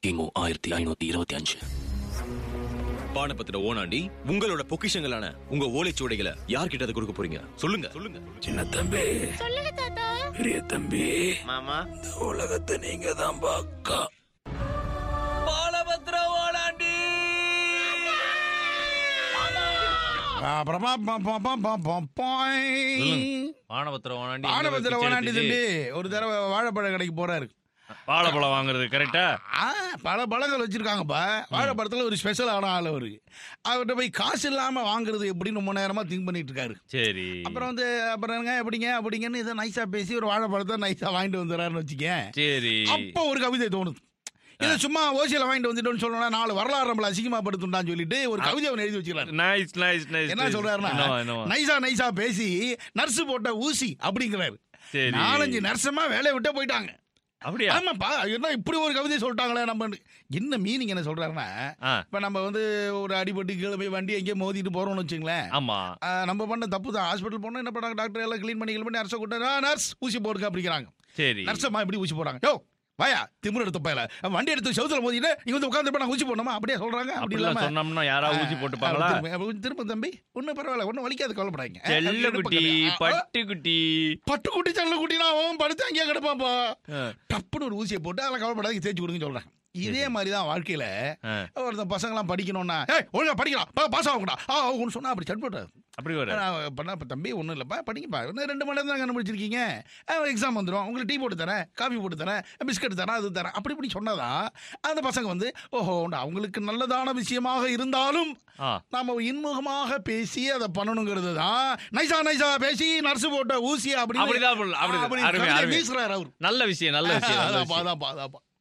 கிமு ஆயிரத்தி ஐநூத்தி இருபத்தி அஞ்சு பானபத்திர ஓனாண்டி உங்களோட பொக்கிஷங்களான உங்க ஓலைச்சுவடைகளை யார்கிட்ட அதை கொடுக்க போறீங்க சொல்லுங்க சொல்லுங்க சின்ன தம்பி சொல்லுங்க தாத்தா பெரிய தம்பி மாமா இந்த உலகத்தை நீங்க தான் பாக்கா பாலபத்திர ஓனாண்டி அப்புறமா ப- ப- ப- ப- ப- பாய். வானபத்திரம் வானாண்டி ஆனபத்திர ஓனாண்டி தம்பி ஒரு தடவை வாழைப்பழ கடைக்கு போறாரு வாழைப்பழம் வாங்குறது கரெக்டா ஆ, பல பழங்கள் வச்சிருக்காங்கப்பா வாழைப்பழத்துல ஒரு ஸ்பெஷலான ஆள் அவரு அவர்கிட்ட போய் காசு இல்லாம வாங்குறது எப்படின்னு ரொம்ப நேரமா திங்க் பண்ணிட்டு இருக்காரு சரி அப்புறம் வந்து அப்புறம் என்னங்க எப்படிங்க அப்படிங்கன்னு இதை நைஸா பேசி ஒரு வாழைப்பழத்தை நைஸா வாங்கிட்டு வந்துடுறாருன்னு வச்சுக்கேன் சரி அப்போ ஒரு கவிதை தோணுது இதை சும்மா ஓசியில வாங்கிட்டு வந்துட்டோம்னு சொல்லணும் நாலு வரலாறு நம்மள அசிங்கமா படுத்துட்டான்னு சொல்லிட்டு ஒரு கவிதை அவன் எழுதி வச்சுக்கிறாரு நைஸ் நைஸ் நைஸ் என்ன சொல்றாருன்னா என்னவா, என்னவா? நைஸா நைஸா பேசி நர்ஸ் போட்ட ஊசி அப்படிங்கிறாரு சரி நாலஞ்சு நர்ஸமா வேலையை விட்டு போயிட்டாங்க அப்படியா ஆமாப்பா என்ன இப்படி ஒரு கவிதை சொல்லிட்டாங்களே நம்ம என்ன மீனிங் என்ன சொல்றாருன்னா ஆ, இப்ப நம்ம வந்து ஒரு அடிபட்டு கீழே போய் வண்டி எங்கேயோ மோதிட்டு போறோம்னு வச்சுங்களேன் ஆமா ஆ, நம்ம பண்ண தப்பு தான் ஹாஸ்பிட்டல் போனோம் என்ன பண்ணாங்க டாக்டர் எல்லாம் க்ளீன் பண்ணி க்ளீன் பண்ணி நர்ஸை கூட்ட நர்ஸ் ஊசி போடுங்க அப்படிங்கிறாங்க சரி நர்ஸம்மா எப்படி ஊசி போடுறாங்க யோ வாயா திமிரு எடுத்து போயல வண்டி எடுத்து செவுத்துல மோதிட்டு நீங்க வந்து உட்காந்து நான் ஊசி போடணுமா அப்படியே சொல்றாங்க அப்படி அப்படிலாம் இல்லாம சொன்னோம்னா யாராவது ஊசி போட்டுப்பாங்களா திரும்ப- அப்ப திரும்ப தம்பி ஒன்றும் பரவாயில்ல ஒன்றும் வலிக்காது கவலைப்படாங்க செல்ல குட்டி பட்டு குட்டி பட்டு குட்டி செல்ல குட்டினா அவன் படுத்து அங்கேயே கிடப்பாப்பா ஆ, டப்புன்னு ஒரு ஊசியை போட்டு அதில் கவலைப்படாத தேய்ச்சி கொடுங்கன்னு சொல்றேன் இதே மாதிரி தான் வாழ்க்கையில ஆ, ஒருத்தன் பசங்களாம் படிக்கணும்னா ஏய் ஒழுங்கா படிக்கலாம் பா பாஸ் ஆகக்கூடா ஆ ஒன்று சொன்னா அப்படி சட் போட்டார் அப்படி வர பண்ணா இப்போ தம்பி ஒன்றும் இல்லைப்பா படிங்கப்பா இன்னும் ரெண்டு மணி நேரம் தான் கண்டுபிடிச்சிருக்கீங்க எக்ஸாம் வந்துடும் உங்களுக்கு டீ போட்டு தரேன் காஃபி போட்டு தரேன் பிஸ்கட் தரேன் அது தரேன் அப்படி இப்படி சொன்னதான் அந்த பசங்க வந்து ஓஹோ அவங்களுக்கு நல்லதான விஷயமாக இருந்தாலும் ஆ நாம இன்முகமாக பேசி அதை பண்ணணுங்கிறது தான் நைசா நைசா பேசி நர்ஸ் போட்ட ஊசி அப்படி அப்படிதான் பண்ணலாம், அப்படிதான். அப்படி அருமை, கவிதை அருமை. வீசுறாரு அவர் நல்ல விஷயம் நல்ல விஷயம் நல்ல அதான்ப்பா, விஷயம் அதான்ப்பா, அதான்ப்பா.